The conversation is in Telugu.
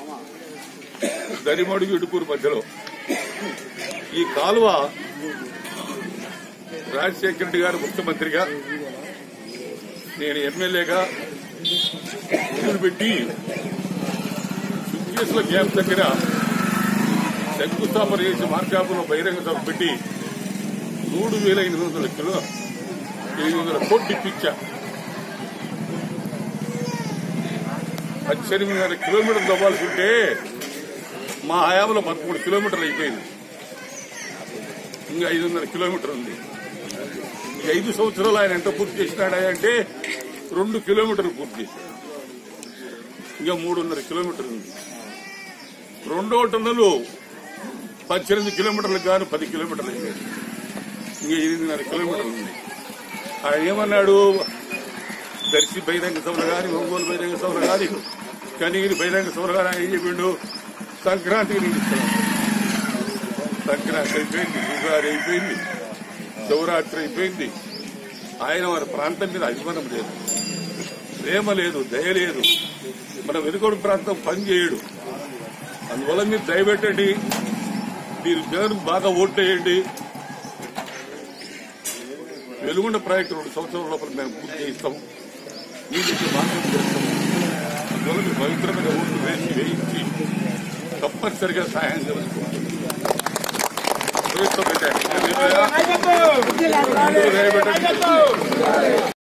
దరిమడుగు ఇడుపూరు మధ్యలో ఈ కాలువ రాజశేఖర రెడ్డి గారు ముఖ్యమంత్రిగా నేను ఎమ్మెల్యేగా పెట్టి సుకేసుల గ్యాప్ దగ్గర శంకుస్థాపన చేసి మార్కాపులో బహిరంగ సభ పెట్టి మూడు వేల ఎనిమిది వందల కిలో ఎనిమిది వందల కోట్లు ఇప్పించా పద్దెనిమిదిన్నర కిలోమీటర్లు తవ్వాల్సి ఉంటే మా హయాంలో పదమూడు కిలోమీటర్లు అయిపోయింది ఇంకా ఐదున్నర కిలోమీటర్ ఉంది ఈ ఐదు సంవత్సరాలు ఆయన ఎంత పూర్తి చేసినాడా అంటే రెండు కిలోమీటర్లు పూర్తి చేశాడు ఇంకా మూడున్నర కిలోమీటర్లు ఉంది రెండో టన్నులు పద్దెనిమిది కిలోమీటర్లకు గాను పది కిలోమీటర్లు అయింది ఇంకా ఎనిమిదిన్నర కిలోమీటర్లు ఉంది ఆయన ఏమన్నాడు దర్శి బహిరంగ సభలు కానీ ఒంగోలు బహిరంగ సభలు కానీ కనిగిరి బహిరంగ సభలు కానీ ఆయన ఏం చెప్పిండు సంక్రాంతికి నేను ఇస్తున్నాను సంక్రాంతి అయిపోయింది ఉగాది అయిపోయింది శివరాత్రి అయిపోయింది ఆయన వారి ప్రాంతం మీద అభిమానం లేదు ప్రేమ లేదు దయ లేదు మన వెనుకొడు ప్రాంతం పనిచేయడు అందువల్ల మీరు దయపెట్టండి మీరు జగన్ బాగా ఓట్లేయండి వెలుగుండ ప్రాజెక్టు రెండు సంవత్సరాల లోపల మేము పూర్తి చేయిస్తాం మీకు మార్గం చేస్తాం అందువల్ల మీరు పవిత్రమైన ఓట్లు వేసి వేయించి తప్పనిసరిగా సహాయం చేసుకోండి దయపెట్టండి